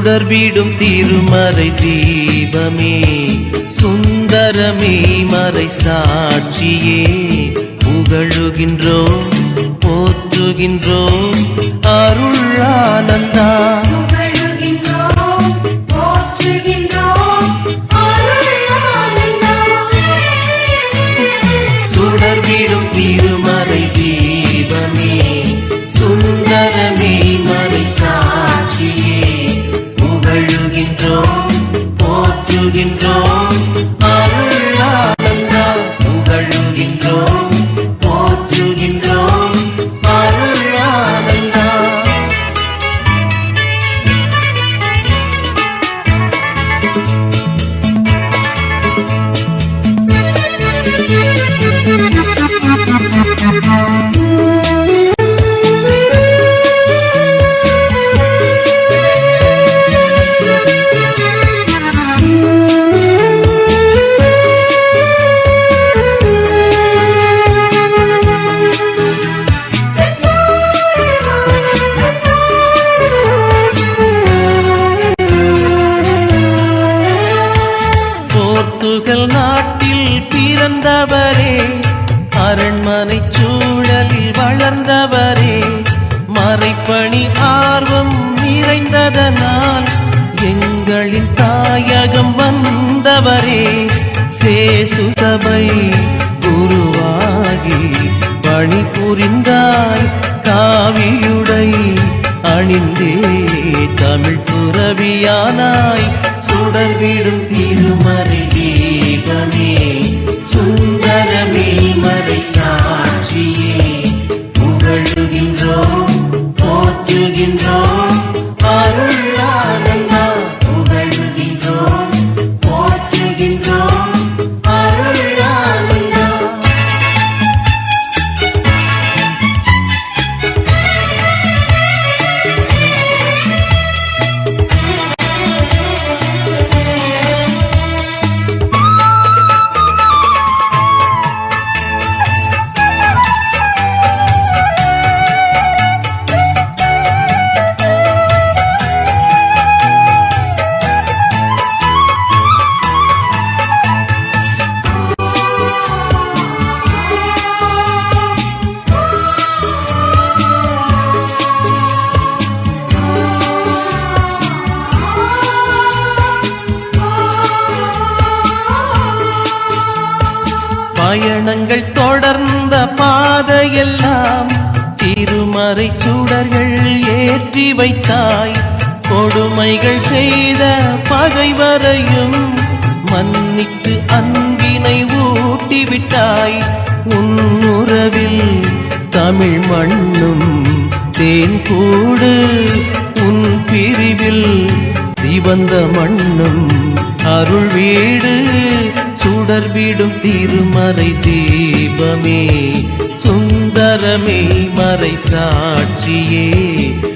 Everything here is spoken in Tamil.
சுடர்விடும் திருமறை தீபமே சுந்தரமே மறை சாட்சியே புகழுகின்றோம் போற்றுகின்றோம் அருளானந்தா புகழுகின்றோம், போற்றுகின்றோம், அருளானந்தா. சுடர்விடும் திருமறை தீபமே சுந்தரமே மறை சாட்சியே புகழுகின்றோம் போற்றுகின்றோம் அருளானந்தா புகழுகின்றோம் போற்றுகின்றோம் அருளானந்தா போர்த்துகல் நாட்டில் பிறந்தவரே அரண்மனை சூழலில் வளர்ந்தவரே மறைப்பணி ஆர்வம் நிறைந்ததனால் எங்களின் தாயகம் வந்தவரே சேசு சபை குருவாகி பணி புரிந்தாய் காவியுடை அணிந்தே தமிழ் துறவியானாய் சுடர்விடும் திருமறை தீபமே சுந்தரமே மறை சாட்சியே புகழுகின்றோம் போற்றுகின்றோம் அருளானந்தா புகழுகின்றோம் போற்றுகின்றோம் அருளானந்தா பயணங்கள் தொடர்ந்த பாதையெல்லாம் திருமறை சுடர்கள் ஏற்றி வைத்தாய் கொடுமைகள் செய்த பகைவரையும் மன்னித்து அன்பினை ஊட்டிவிட்டாய் உன் உறவில் தமிழ் மண்ணும் தேன் கூடு உன் பிரிவில் சிவந்த மண்ணும் அருள் வீடு சுடர்விடும் திருமறை தீபமே சுந்தரமே மறை சாட்சியே